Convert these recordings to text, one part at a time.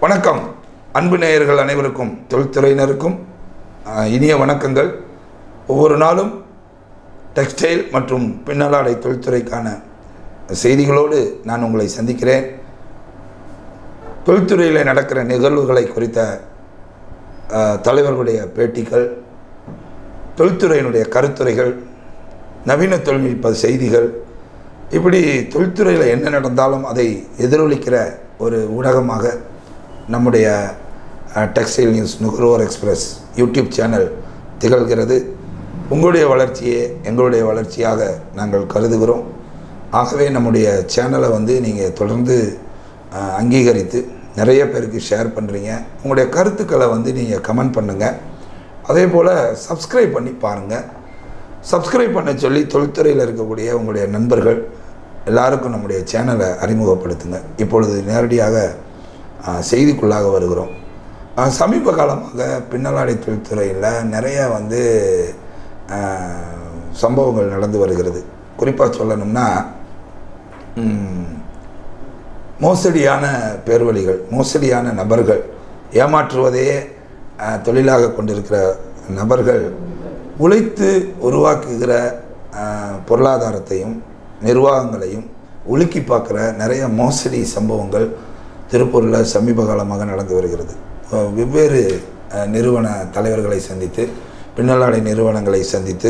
வணக்கம் அன்பு நேயர்கள் அனைவருக்கும் தொழில்துறையினருக்கும் அஹ், இனிய வணக்கங்கள் ஒவ்வொரு நாளும் டெக்ஸ்டைல் மற்றும் பின்னலாடை தொழில்துறைக்கான செய்திகளோடு நான் உங்களை சந்திக்கிறேன் தொழில்துறையில் நடக்கிற நிகழ்வுகளை குறித்த அஹ், தலைவர்களுடைய பேட்டிகள் தொழில்துறையினுடைய கருத்துரைகள் நவீன தொழில்நுட்ப செய்திகள் இப்படி தொழில்துறையில் என்ன நடந்தாலும் அதை எதிரொலிக்கிற ஒரு ஊடகமாக நம்முடைய டெக்ஸ்டைல் நியூஸ் நுகர்வோர் எக்ஸ்பிரஸ் யூடியூப் சேனல் திகழ்கிறது உங்களுடைய வளர்ச்சியே எங்களுடைய வளர்ச்சியாக நாங்கள் கருதுகிறோம் ஆகவே நம்முடைய சேனலை வந்து நீங்கள் தொடர்ந்து அஹ், அங்கீகரித்து நிறைய பேருக்கு ஷேர் பண்ணுறீங்க உங்களுடைய கருத்துக்களை வந்து நீங்கள் கமெண்ட் பண்ணுங்கள் அதே போல் சப்ஸ்கிரைப் பண்ணி பாருங்கள் சப்ஸ்கிரைப் பண்ண சொல்லி தொழில்துறையில் இருக்கக்கூடிய உங்களுடைய நண்பர்கள் எல்லாருக்கும் நம்முடைய சேனலை அறிமுகப்படுத்துங்க இப்பொழுது நேரடியாக ஆ, செய்திக்குள்ளாக வருகிறோம் ஆ, சமீப காலமாக பின்னலாடை தொழில்துறையில் நிறைய வந்து ஆ, சம்பவங்கள் நடந்து வருகிறது குறிப்பாக சொல்லணும்னா ம், மோசடியான பேர்வழிகள் மோசடியான நபர்கள் ஏமாற்றுவதையே அஹ், தொழிலாக கொண்டிருக்கிற நபர்கள் உழைத்து உருவாக்குகிற அஹ், பொருளாதாரத்தையும் நிர்வாகங்களையும் உலுக்கி பார்க்குற நிறைய மோசடி சம்பவங்கள் திருப்பூரில் சமீப காலமாக நடந்து வருகிறது அஹ், வெவ்வேறு அஹ், நிறுவன தலைவர்களை சந்தித்து பின்னலாடை நிறுவனங்களை சந்தித்து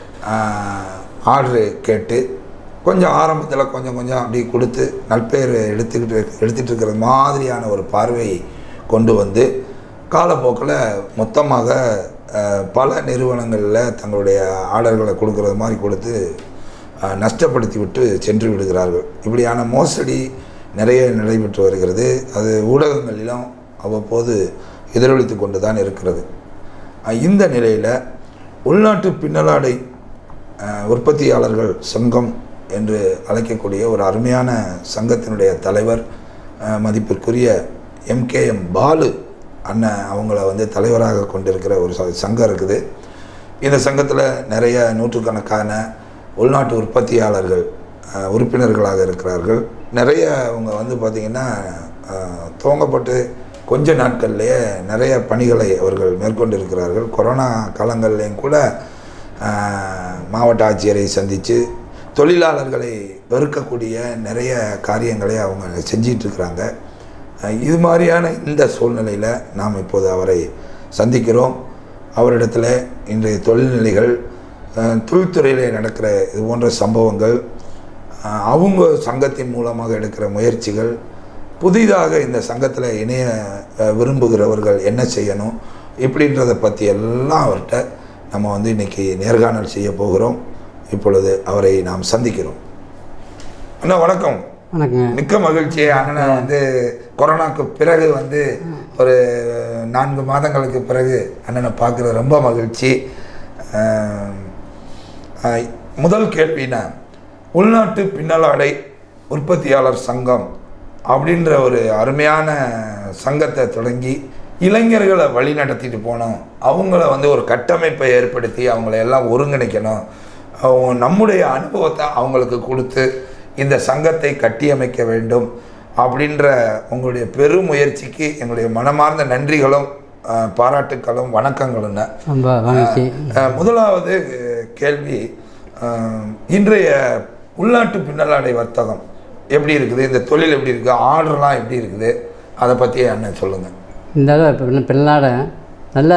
ஆர்டரு கேட்டு கொஞ்சம் ஆரம்பத்தில் கொஞ்சம் கொஞ்சம் அப்படி கொடுத்து நற்பெயர் எடுத்துக்கிட்டு எடுத்துகிட்டு இருக்கிற மாதிரியான ஒரு பார்வையை கொண்டு வந்து காலப்போக்கில் மொத்தமாக அஹ், பல நிறுவனங்களில் தங்களுடைய ஆர்டர்களை கொடுக்கறது மாதிரி கொடுத்து அஹ், நஷ்டப்படுத்தி விட்டு சென்று விடுகிறார்கள் இப்படியான மோசடி நிறைய நடைபெற்று வருகிறது அது ஊடகங்களிலும் அவ்வப்போது எதிரொலித்து கொண்டு தான் இருக்கிறது அஹ், இந்த நிலையில் உள்நாட்டு பின்னலாடை அஹ், உற்பத்தியாளர்கள் சங்கம் என்று அழைக்கக்கூடிய ஒரு அருமையான சங்கத்தினுடைய தலைவர் அஹ், மதிப்பிற்குரிய எம்கேஎம் பாலு அண்ணன் அவங்கள வந்து தலைவராக கொண்டிருக்கிற ஒரு ச- சங்கம் இருக்குது இந்த சங்கத்தில் நிறைய நூற்றுக்கணக்கான உள்நாட்டு உற்பத்தியாளர்கள் அஹ், உறுப்பினர்களாக இருக்கிறார்கள் நிறைய அவங்க வந்து பார்த்திங்கன்னா அஹ், துவங்கப்பட்டு கொஞ்ச நாட்கள்லேயே நிறைய பணிகளை அவர்கள் மேற்கொண்டிருக்கிறார்கள் கொரோனா காலங்கள்லேயும் கூட ஆஹ், மாவட்ட ஆட்சியரை சந்தித்து தொழிலாளர்களை வெறுக்கக்கூடிய நிறைய காரியங்களை அவங்க செஞ்சிட்டு இருக்கிறாங்க ஆஹ், இது மாதிரியான இந்த சூழ்நிலையில் நாம் இப்போது அவரை சந்திக்கிறோம் அவரிடத்தில் இன்றைய தொழில்நிலைகள் ஆஹ், தொழில்துறையிலே நடக்கிற இது போன்ற சம்பவங்கள் ஆஹ், அவங்க சங்கத்தின் மூலமாக எடுக்கிற முயற்சிகள் புதிதாக இந்த சங்கத்தில் இணைய அஹ், விரும்புகிறவர்கள் என்ன செய்யணும் இப்படின்றத பற்றி எல்லாம் அவர்கிட்ட நம்ம வந்து இன்னைக்கு நேர்காணல் செய்ய போகிறோம் இப்பொழுது அவரை நாம் சந்திக்கிறோம் அண்ணா வணக்கம் வணக்கங்க மிக்க மகிழ்ச்சி அண்ணனை வந்து கொரோனாக்கு பிறகு வந்து ஒரு நான்கு மாதங்களுக்கு பிறகு அண்ணனை பார்க்குறது ரொம்ப மகிழ்ச்சி ஆஹ், ஆஹ், முதல் கேள்வினா உள்நாட்டு பின்னலாடை உற்பத்தியாளர் சங்கம் அப்படின்ற ஒரு அருமையான சங்கத்தை தொடங்கி இளைஞர்களை வழி நடத்திட்டு போனோம் அவங்கள வந்து ஒரு கட்டமைப்பை ஏற்படுத்தி அவங்கள எல்லாம் ஒருங்கிணைக்கணும் அவங்க நம்முடைய அனுபவத்தை அவங்களுக்கு கொடுத்து இந்த சங்கத்தை கட்டியமைக்க வேண்டும் அப்படின்ற உங்களுடைய பெரும் முயற்சிக்கு எங்களுடைய மனமார்ந்த நன்றிகளும் அஹ், பாராட்டுக்களும் வணக்கங்களும் ரொம்ப மகிழ்ச்சி அஹ், முதலாவது அஹ், கேள்வி அஹ், இன்றைய உள்நாட்டு பின்னலாடை வர்த்தகம் எப்படி இருக்குது இந்த தொழில் எப்படி இருக்குது ஆர்டர்லாம் எப்படி இருக்குது அதை பற்றி அண்ணன் சொல்லுங்கள் இந்த தடவை இப்போ பின்னாட நல்ல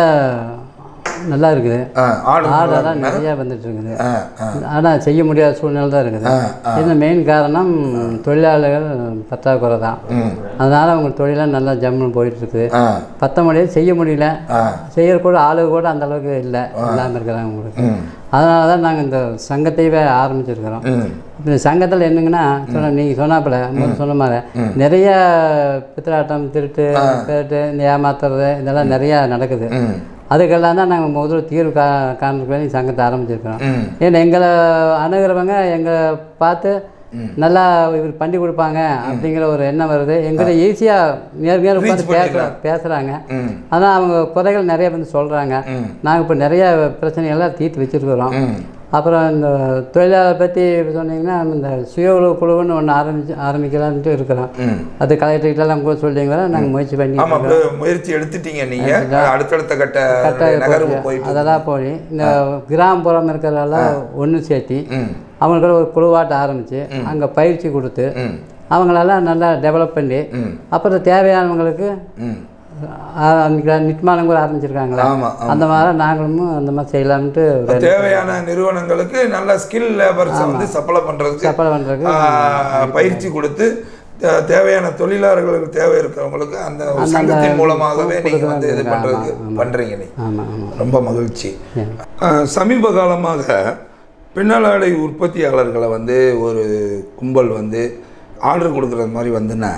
நல்லா இருக்குது ஆர்டர் ஆர்டர்லாம் நிறையா வந்துட்டு இருக்குது ஆ ஆ ஆனால் செய்ய முடியாத சூழ்நிலை தான் இருக்குது ஆ, இது மெயின் காரணம் தொழிலாளர்கள் பற்றாக்குறை தான் ம் அதனால் அவங்க தொழிலாம் நல்லா ஜம்முன்னு போயிட்டு இருக்குது ஆ பத்த முடியாது செய்ய முடியல ஆ செய்யற கூட ஆளுக கூட அந்த அளவுக்கு இல்லை இல்லாமல் இருக்கிறாங்க உங்களுக்கு ம் அதனால தான் நாங்கள் இந்த சங்கத்தையவே ஆரம்பிச்சிருக்கிறோம் ம் இந்த சங்கத்தில் என்னங்கன்னா சொன்ன நீங்கள் சொன்னாப்புல முதல்ல சொன்ன மாதிரி நிறைய பித்தலாட்டம் திருட்டு திருட்டு இந்த ஏமாத்துறது இதெல்லாம் நிறையா நடக்குது ம் அதுக்கெல்லாம் தான் நாங்கள் முதல்ல தீர்வு கா காண்றதுக்கு வேண்டி சங்கத்தை ஆரம்பிச்சிருக்கிறோம் ம் ஏன்னா எங்களை அணுகிறவங்க எங்களை பார்த்து நல்லா இவர் பண்ணி கொடுப்பாங்க அப்படிங்கிற ஒரு எண்ணம் வருது எங்கிட்ட ஈஸியாக நேர் நேர் உட்காந்து பேச பேசுகிறாங்க ம் ஆனால் அவங்க குறைகள் நிறைய வந்து சொல்கிறாங்க ம் நாங்கள் இப்போ நிறைய பிரச்சனைகள்லாம் தீர்த்து வச்சுருக்கிறோம் ம் அப்புறம் இந்த தொழிலாளர் பற்றி சொன்னீங்கன்னா இந்த சுய உதவி குழுவுன்னு ஒன்று ஆரம்பிச்சு ஆரம்பிக்கலான்ட்டு இருக்கிறோம் ம் அது கலெக்டர்கிட்டலாம் கூட சொல்லிங்களா நாங்கள் முயற்சி பண்ணி ஆமா இப்ப முயற்சி எடுத்துட்டீங்க நீங்க அடுத்தடுத்த கட்ட நகர்வு போயிட்டு அதெல்லாம் போய் இந்த கிராமப்புறம் இருக்கிறதெல்லாம் ஒன்று சேர்த்தி ம் அவங்களுக்கு ஒரு குழுவாட்ட ஆரம்பித்து அங்கே பயிற்சி கொடுத்து ம் அவங்களெல்லாம் நல்லா டெவலப் பண்ணி ம் அப்புறம் தேவையானவங்களுக்கு ம் ஆரம்பிக்கலாம் நிட்மானம் கூட ஆரம்பிச்சிருக்காங்களா ஆமா அந்த மாதிரி நாங்களும் அந்த மாதிரி செய்யலாம்ட்டு ஒரு தேவையான நிறுவனங்களுக்கு நல்ல ஸ்கில் லேபர்ஸை வந்து சப்ளை பண்றதுக்கு சப்பலை பண்ணுறதுக்கு ஆ, பயிற்சி கொடுத்து தே- தேவையான தொழிலாளர்களுக்கு தேவை இருக்கிறவங்களுக்கு அந்த ஒரு சங்கத்தின் மூலமாகவே நீங்க வந்து இது பண்றதுக்கு பண்றீங்க நீங்க ஆமாம் ஆமாம் ரொம்ப மகிழ்ச்சி அஹ், சமீப காலமாக பின்னலாடை உற்பத்தியாளர்களை வந்து ஒரு கும்பல் வந்து ஆர்டர் கொடுக்குறது மாதிரி வந்துன்னா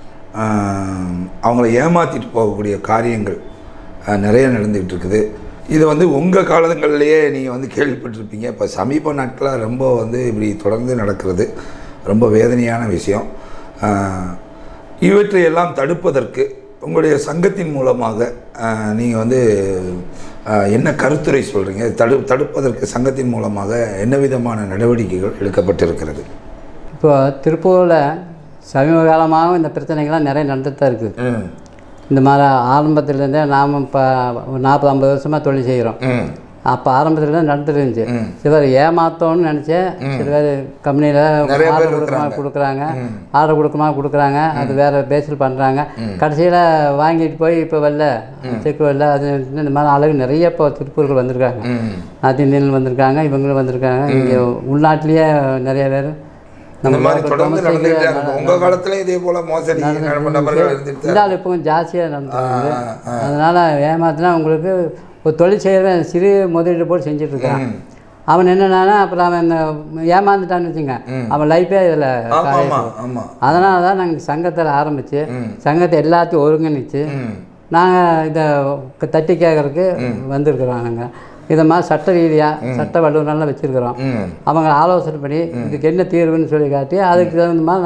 அஹ், அவங்கள ஏமாற்றிட்டு போகக்கூடிய காரியங்கள் அஹ், நிறைய நடந்துக்கிட்டு இருக்குது இது வந்து உங்கள் காலங்கள்லேயே நீங்கள் வந்து கேள்விப்பட்டிருப்பீங்க இப்போ சமீப நாட்களாக ரொம்ப வந்து இப்படி தொடர்ந்து நடக்கிறது ரொம்ப வேதனையான விஷயம் அஹ், இவற்றையெல்லாம் தடுப்பதற்கு உங்களுடைய சங்கத்தின் மூலமாக நீங்கள் வந்து அஹ், என்ன கருத்துரை சொல்கிறீங்க தடு தடுப்பதற்கு சங்கத்தின் மூலமாக என்ன விதமான நடவடிக்கைகள் எடுக்கப்பட்டிருக்கிறது இப்போ திருப்பூரில் சமீப காலமாகவும் இந்த பிரச்சனைகள்லாம் நிறைய நடந்துட்டு தான் இருக்குது ம் இந்த மாதிரி ஆரம்பத்துலேருந்தே நாம் இப்போ நாற்பது ஐம்பது வருஷமாக தொழில் செய்கிறோம் ம் அப்போ ஆரம்பத்துல நடந்துட்டு இருந்துச்சு ம். சில பேர் ஏமாத்தோன்னு நினச்சேன் சில பேர் கம்பெனியில் நிறைய பேர் ஆர்டர் கொடுக்குமா கொடுக்குறாங்க ஆர்டர் கொடுக்குமா கொடுக்குறாங்க அது வேறு பேஸில் பண்ணுறாங்க கடைசியில் வாங்கிட்டு போய் இப்போ வரல செக் வரல அது இந்த மாதிரி அளவு நிறைய இப்போ திருப்பூர்கள் வந்திருக்காங்க ம் நார்த் இந்தியன் வந்திருக்காங்க இவங்களும் வந்திருக்காங்க இங்கே உள்நாட்டிலேயே நிறைய பேர் இந்த மாதிரி தொடர்ந்து நடந்துகிட்டே இருக்கும் உங்கள் காலத்துலேயும் இதே போல் மோசடி நடப்பு நபர்கள் இருந்துட்டு இந்த ஆள் இப்போ ஜாஸ்தியாக நடந்துருக்கு ஆ, அதனால் ஏமாத்தினா உங்களுக்கு ஒரு தொழில் செய்கிறவன் சிறு முதலீடு போட்டு செஞ்சுட்டு இருக்கான் அவன் என்னன்னா அப்புறம் அவன் இந்த ஏமாந்துட்டான்னு வச்சுங்க அவன் லைஃபே இதில் ஆமாம் ஆமாம் ஆமாம் அதனால தான் நாங்கள் சங்கத்தில் ஆரம்பித்து சங்கத்தை எல்லாத்தையும் ஒருங்கிணைச்சு ம் நாங்கள் இதை க- தட்டி கேட்கறதுக்கு வந்திருக்கிறோம் நாங்கள் இதை மாதிரி சட்ட ரீதியாக சட்ட வல்லுநர்லாம் வச்சுருக்கிறோம் ம் அவங்க ஆலோசனை பண்ணி இதுக்கு என்ன தீர்வுன்னு சொல்லி காட்டி அதுக்கு தகுந்த மாதிரி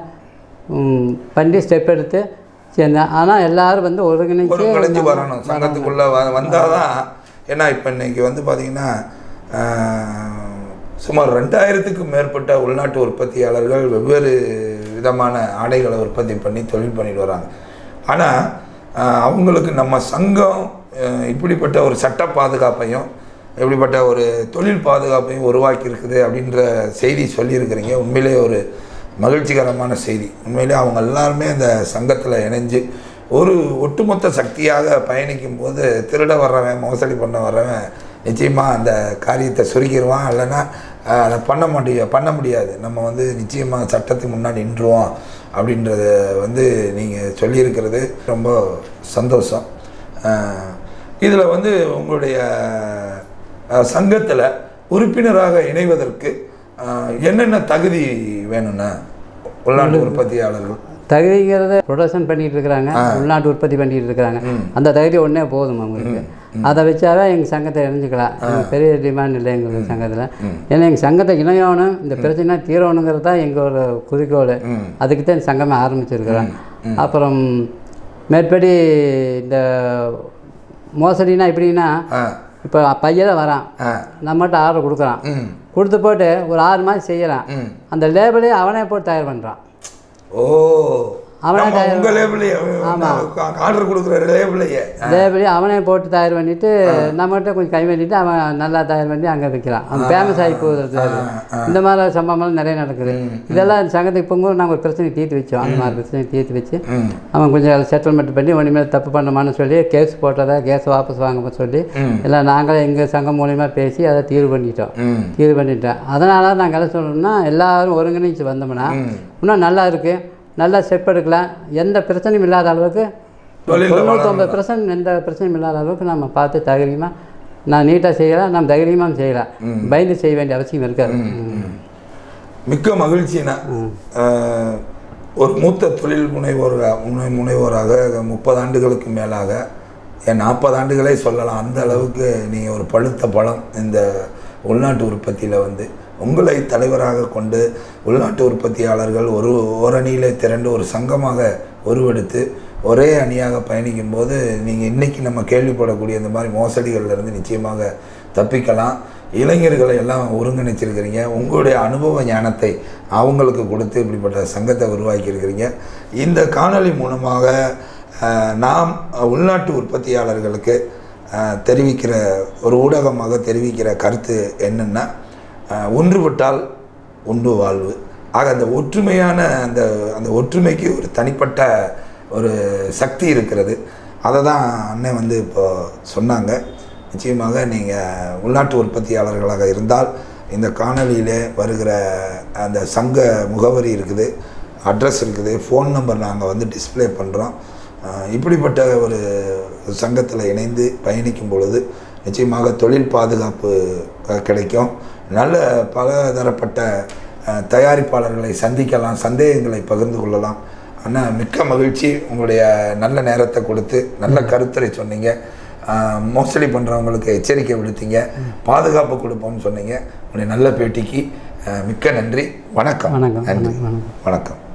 நாங்கள் பண்ணி ஸ்டெப் எடுத்து சேர்ந்தேன் ஆனால் எல்லாரும் வந்து ஒருங்கிணைச்சு ஒருங்கிணைஞ்சு வரணும் சங்கத்துக்குள்ளே வ வந்தாதான் ஏன்னா இப்போ இன்னைக்கு வந்து பார்த்தீங்கன்னா ஆஹ், சுமார் ரெண்டாயிரத்துக்கும் மேற்பட்ட உள்நாட்டு உற்பத்தியாளர்கள் வெவ்வேறு விதமான ஆடைகளை உற்பத்தி பண்ணி தொழில் பண்ணிட்டு வராங்க ஆனால் அவங்களுக்கு நம்ம சங்கம் ஆஹ், இப்படிப்பட்ட ஒரு சட்ட பாதுகாப்பையும் இப்படிப்பட்ட ஒரு தொழில் பாதுகாப்பையும் உருவாக்கி இருக்குது அப்படின்ற செய்தி சொல்லியிருக்கிறீங்க உண்மையிலே ஒரு மகிழ்ச்சிகரமான செய்தி உண்மையிலே அவங்க எல்லாருமே அந்த சங்கத்தில் இணைஞ்சு ஒரு ஒட்டுமொத்த சக்தியாக பயணிக்கும் போது திருட வர்றவன் மோசடி பண்ண வர்றவன் நிச்சயமாக அந்த காரியத்தை சுருக்கிடுவான் இல்லைன்னா அஹ், அதை பண்ண முடிய பண்ண முடியாது நம்ம வந்து நிச்சயமாக சட்டத்துக்கு முன்னாடி நின்றுவோம் அப்படின்றத வந்து நீங்கள் சொல்லியிருக்கிறது ரொம்ப சந்தோஷம் இதில் வந்து உங்களுடைய சங்கத்தில் உறுப்பினராக இணைவதற்கு அஹ், என்னென்ன தகுதி வேணும்னா உள்நாட்டு உற்பத்தியாளர்கள் தகுதிங்கிறத ப்ரொடக்ஷன் பண்ணிட்டு இருக்கிறாங்க உள்நாட்டு உற்பத்தி பண்ணிட்டு இருக்கிறாங்க அந்த தகுதி ஒன்றே போதும் அவங்களுக்கு அதை வச்சாவே எங்கள் சங்கத்தை இணைஞ்சிக்கலாம் எங்களுக்கு பெரிய டிமாண்ட் இல்லை எங்கள் சங்கத்தில் ஏன்னா எங்கள் சங்கத்தை இணையணும் இந்த பிரச்சனை தீரணுங்கிறது தான் எங்களோட குறிக்கோள் அதுக்கு தான் இந்த சங்கமே ஆரம்பிச்சிருக்கிறோம் அப்புறம் மேற்படி இந்த மோசடினா எப்படின்னா ஆ இப்போ பையன் வரான் ஆ நம்மகிட்ட ஆர்டர் கொடுக்குறான் ம் கொடுத்து போட்டு ஒரு ஆறு மாதம் செய்கிறான் ம் அந்த லேபிளே அவனே போட்டு தயார் பண்ணுறான் ஓ அவனே நம்ம உங்க லேபிளையே ஆர்டர் கொடுக்குற லேபிளையே லேபிளே அவனே போட்டு தயார் பண்ணிட்டு நம்மகிட்ட கொஞ்சம் கை பண்ணிட்டு அவன் நல்லா தயார் பண்ணி அங்கே விற்கிறான் அவன் ஃபேமஸ் ஆகி போகுது அது. இந்த மாதிரி சம்பவம்லாம் நிறைய நடக்குது இதெல்லாம் இந்த சங்கத்துக்கு போகும்போது நாங்கள் ஒரு பிரச்சனை தீர்த்து வச்சோம் அந்த மாதிரி பிரச்சனை தீர்த்து வச்சு ம் அவன் கொஞ்சம் செட்டில்மெண்ட் பண்ணி ஒன்றுமேல் தப்பு பண்ணமான்னு சொல்லி கேஸ் போட்டதை கேஸ் வாபஸ் வாங்க சொல்லி ம். எல்லாம் நாங்களே எங்கள் சங்கம் மூலியமா பேசி அதை தீர்வு பண்ணிட்டோம் ம் தீர்வு பண்ணிட்டோம் அதனால நாங்கள் என்ன சொல்லணும்னா எல்லாரும் ஒருங்கிணைச்சு வந்தோம்னா இன்னும் நல்லா இருக்கு நல்லா ஸ்டெப் எடுக்கலாம் எந்த பிரச்சனையும் இல்லாத அளவுக்கு தொழில்ல தொண்ணூத்தொம்பது பர்சன்ட் எந்த பிரச்சனையும் இல்லாத அளவுக்கு நம்ம பார்த்து தைரியமாக நான் நீட்டாக செய்யலாம் நம்ம தைரியமாக செய்யலாம் பயந்து செய்ய வேண்டிய அவசியம் இருக்காது ம். மிக்க மகிழ்ச்சினா அஹ், ஒரு மூத்த தொழில் முனைவோர் முனை முனைவோராக முப்பது ஆண்டுகளுக்கு மேலாக என் நாற்பது ஆண்டுகளே சொல்லலாம் அந்த அளவுக்கு நீங்கள் ஒரு பழுத்த பழம் இந்த உள்நாட்டு உற்பத்தியில் வந்து உங்களை தலைவராக கொண்டு உள்நாட்டு உற்பத்தியாளர்கள் ஒரு ஓரணியிலே திரண்டு ஒரு சங்கமாக உருவெடுத்து ஒரே அணியாக பயணிக்கும் போது நீங்கள் இன்னைக்கு நம்ம கேள்விப்படக்கூடிய இந்த மாதிரி மோசடிகள்ல இருந்து நிச்சயமாக தப்பிக்கலாம் இளைஞர்களை எல்லாம் ஒருங்கிணைச்சிருக்கிறீங்க உங்களுடைய அனுபவ ஞானத்தை அவங்களுக்கு கொடுத்து இப்படிப்பட்ட சங்கத்தை உருவாக்கி இருக்கிறீங்க இந்த காணொளி மூலமாக அஹ், நாம் உள்நாட்டு உற்பத்தியாளர்களுக்கு அஹ், தெரிவிக்கிற ஒரு ஊடகமாக தெரிவிக்கிற கருத்து என்னென்னா அஹ், ஒன்றுபட்டால் உண்டு வாழ்வு ஆக அந்த ஒற்றுமையான அந்த அந்த ஒற்றுமைக்கு ஒரு தனிப்பட்ட ஒரு சக்தி இருக்கிறது அதை தான் அண்ணன் வந்து இப்போ சொன்னாங்க நிச்சயமாக நீங்கள் உள்நாட்டு உற்பத்தியாளர்களாக இருந்தால் இந்த காணொளியிலே வருகிற அந்த சங்க முகவரி இருக்குது அட்ரஸ் இருக்குது ஃபோன் நம்பர் நாங்கள் வந்து டிஸ்ப்ளே பண்ணுறோம் இப்படிப்பட்ட ஒரு சங்கத்தில் இணைந்து பயணிக்கும் பொழுது நிச்சயமாக தொழில் பாதுகாப்பு அஹ், கிடைக்கும் நல்ல பலதரப்பட்ட அஹ், தயாரிப்பாளர்களை சந்திக்கலாம் சந்தேகங்களை பகிர்ந்து கொள்ளலாம் அண்ணா மிக்க மகிழ்ச்சி உங்களுடைய நல்ல நேரத்தை கொடுத்து நல்ல கருத்துரை சொன்னீங்க அஹ், மோசடி பண்ணுறவங்களுக்கு எச்சரிக்கை விடுத்தீங்க பாதுகாப்பு கொடுப்போம்னு சொன்னீங்க உங்களுடைய நல்ல பேட்டிக்கு அஹ், மிக்க நன்றி வணக்கம் வணக்கம் நன்றி வணக்கம் வணக்கம் வணக்கம்